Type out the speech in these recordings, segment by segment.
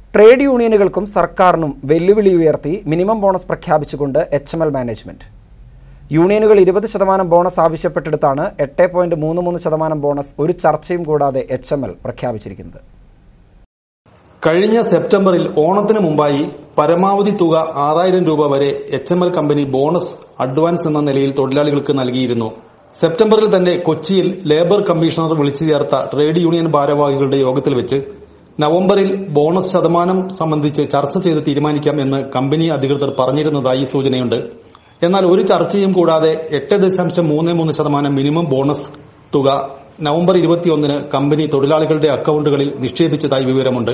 trade യൂണിയനുകൾക്കും സർക്കാരിനും വെല്ലുവിളി ഉയർത്തി മിനിമം ബോണസ് പ്രഖ്യാപിച്ചുകൊണ്ട് എച്ച് എം എൽ മാനേജ്മെന്റ് യൂണിയനുകൾ ഇരുപത് ശതമാനം ബോണസ് ആവശ്യപ്പെട്ടെടുത്താണ് എട്ട് പോയിന്റ് മൂന്ന് മൂന്ന് ശതമാനം ബോണസ് ഒരു ചർച്ചയും കൂടാതെ എച്ച് എം എൽ പ്രഖ്യാപിച്ചിരിക്കുന്നത് കഴിഞ്ഞ സെപ്റ്റംബറിൽ ഓണത്തിന് മുമ്പായി പരമാവധി തുക ആറായിരം രൂപ വരെ H M L company bonus advance എന്ന നിലയിൽ തൊഴിലാളികൾക്ക് നൽകിയിരുന്നു സെപ്റ്റംബറിൽ തന്നെ കൊച്ചിയിൽ ലേബർ കമ്മീഷണർ വിളിച്ചു ചേർത്ത ട്രേഡ് യൂണിയൻ ഭാരവാഹികളുടെ യോഗത്തിൽ വെച്ച് നവംബറിൽ ബോണസ് ശതമാനം സംബന്ധിച്ച് ചർച്ച ചെയ്ത് തീരുമാനിക്കാം എന്ന് കമ്പനി അധികൃതർ പറഞ്ഞിരുന്നതായി സൂചനയുണ്ട് എന്നാൽ ഒരു ചർച്ചയും കൂടാതെ എട്ട് ദശാംശം മൂന്ന് മൂന്ന് ശതമാനം മിനിമം ബോണസ് തുക നവംബർ ഇരുപത്തിയൊന്നിന് കമ്പനി തൊഴിലാളികളുടെ അക്കൌണ്ടുകളിൽ നിക്ഷേപിച്ചതായി വിവരമുണ്ട്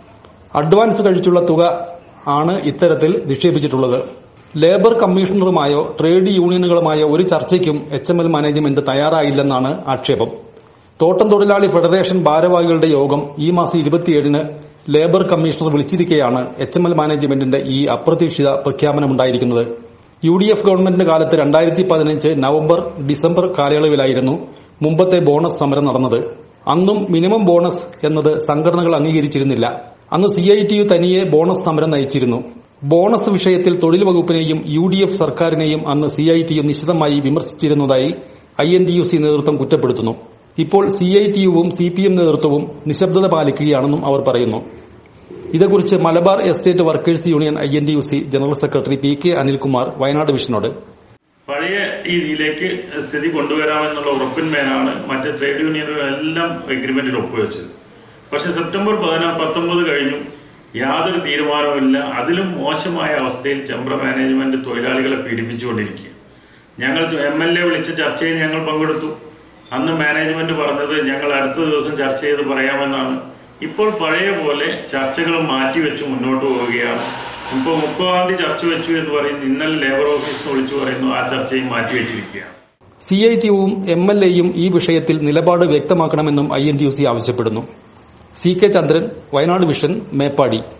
അഡ്വാൻസ് കഴിച്ചുള്ള തുക ആണ് ഇത്തരത്തിൽ നിക്ഷേപിച്ചിട്ടുള്ളത് ലേബർ കമ്മീഷണറുമായോ ട്രേഡ് യൂണിയനുകളുമായോ ഒരു ചർച്ചയ്ക്കും എച്ച് എം എൽ മാനേജ്മെന്റ് തയ്യാറായില്ലെന്നാണ് ആക്ഷേപം തോട്ടം തൊഴിലാളി ഫെഡറേഷൻ ഭാരവാഹികളുടെ യോഗം ഈ മാസം ഇരുപത്തിയേഴിന് ലേബർ കമ്മീഷണർ വിളിച്ചിരിക്കെയാണ് എച്ച് എം എൽ മാനേജ്മെന്റിന്റെ ഈ അപ്രതീക്ഷിത പ്രഖ്യാപനമുണ്ടായിരിക്കുന്നത് യു ഡി എഫ് ഗവൺമെന്റിന്റെ കാലത്ത് രണ്ടായിരത്തി പതിനഞ്ച് നവംബർ ഡിസംബർ കാലയളവിലായിരുന്നു മുമ്പത്തെ ബോണസ് സമരം നടന്നത് അന്നും മിനിമം ബോണസ് എന്നത് സംഘടനകൾ അംഗീകരിച്ചിരുന്നില്ല അന്ന് സി ഐ ടി യു തനിയെ ബോണസ് സമരം നയിച്ചിരുന്നു ബോണസ് വിഷയത്തിൽ തൊഴിൽ വകുപ്പിനെയും യു ഡി എഫ് സർക്കാരിനെയും അന്ന് സി ഐ ടി യു നിശിതമായി വിമർശിച്ചിരുന്നതായി I N T U C നേതൃത്വം കുറ്റപ്പെടുത്തുന്നു ഇപ്പോൾ സി ഐ ടി യുവും സി പി എം നേതൃത്വവും നിശബ്ദത പാലിക്കുകയാണെന്നും അവർ പറയുന്നു ഇതേക്കുറിച്ച് Malabar estate workers union I N T U C general secretary P K Anilkumar Wayanad വിഷനോട് പഴയ രീതിയിലേക്ക് സ്ഥിതി കൊണ്ടുവരാമെന്നുള്ള ഉറപ്പിന്മേലാണ് മറ്റ് ട്രേഡ് യൂണിയനുകളെല്ലാം എഗ്രിമെന്റിൽ ഒപ്പുവെച്ചത് പക്ഷെ സെപ്റ്റംബർ പതിനാ പത്തൊമ്പത് കഴിഞ്ഞു യാതൊരു തീരുമാനവുമില്ല അതിലും മോശമായ അവസ്ഥയിൽ ചെമ്പ്ര മാനേജ്മെന്റ് തൊഴിലാളികളെ പീഡിപ്പിച്ചുകൊണ്ടിരിക്കുക ഞങ്ങൾ എം എൽ എ വിളിച്ച ചർച്ചയിൽ ഞങ്ങൾ പങ്കെടുത്തു അന്ന് മാനേജ്മെന്റ് പറഞ്ഞത് ഞങ്ങൾ അടുത്ത ദിവസം ചർച്ച ചെയ്ത് പറയാമെന്നാണ് ഇപ്പോൾ പഴയ പോലെ ചർച്ചകൾ മാറ്റിവെച്ച് മുന്നോട്ട് പോവുകയാണ് ഇപ്പോൾ മുപ്പതാം തീയതി ചർച്ച വെച്ചു എന്ന് പറയുന്നു ഇന്നലെ ലേബർ ഓഫീസിൽ നിന്ന് വിളിച്ചു പറയുന്നു ആ ചർച്ചയും മാറ്റിവെച്ചിരിക്കുകയാണ് സി ഐ ടിയും എം എൽ എയും ഈ വിഷയത്തിൽ നിലപാട് വ്യക്തമാക്കണമെന്നും I N T U C ആവശ്യപ്പെടുന്നു C K Chandran Wayanad vision Meppadi